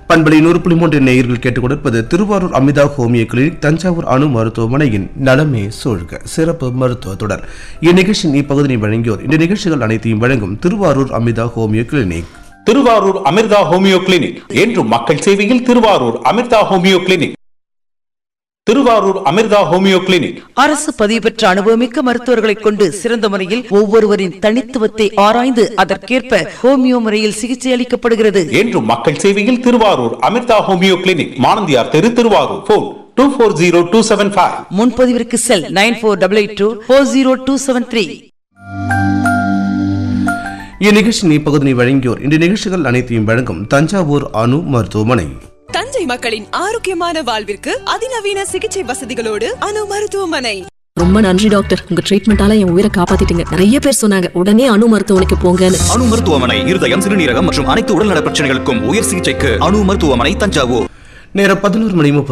பண்பலை நூறு புள்ளி மூன்று நேயர்கள் கேட்டுக் கொடுப்பது திருவாரூர் அமிதா ஹோமியோ கிளினிக் தஞ்சாவூர் அணு மருத்துவமனையின் நலமே சூழ்க சிறப்பு மருத்துவ தொடர் இந்நிகழ்ச்சியின் இப்பகுதியை வழங்கியோர் இந்த நிகழ்ச்சிகள் அனைத்தையும் வழங்கும் Thiruvarur Amitha homeo clinic Thiruvarur Amritha homeo clinic என்றும் மக்கள் சேவையில் Thiruvarur Amritha homeo clinic Thiruvarur Amritha homeo clinic அரசு பதிவு பெற்ற அனுபவமிக்க மருத்துவர்களை கொண்டு சிறந்த முறையில் ஒவ்வொருவரின் தனித்துவத்தை ஆராய்ந்து அதற்கேற்ப ஹோமியோ முறையில் சிகிச்சை அளிக்கப்படுகிறது என்றும் மக்கள் சேவையில் திருவாரூர் அமிர்தா ஹோமியோ கிளினிக் மானந்தியார் தெரு Thiruvarur phone two four zero two seven five முன்பதிவிற்கு cell nine four double eight two four zero two seven three இந்நிகழ்ச்சியின் இப்பகுதியை வழங்கியோர் இந்த நிகழ்ச்சிகள் அனைத்தையும் வழங்கும் தஞ்சாவூர் அணு மருத்துவமனை தஞ்சை மக்களின் ஆரோக்கியமான வாழ்விற்கு அதிநவீன சிகிச்சை வசதிகளோடு அணு மருத்துவமனை ரொம்ப நன்றி டாக்டர் உங்க ட்ரீட்மெண்டால என் உயிரை காப்பாத்திட்டீங்க நிறைய பேர் சொன்னாங்க உடனே அணு மருத்துவமனைக்கு போங்கன்னு அணு மருத்துவமனை இருதயம் சிறுநீரகம் மற்றும் அனைத்து உடல்நல பிரச்சனைகளுக்கும் உயர் சிகிச்சைக்கு அணு மருத்துவமனை தஞ்சாவூர் நேரம் பதினோரு மணி முப்பது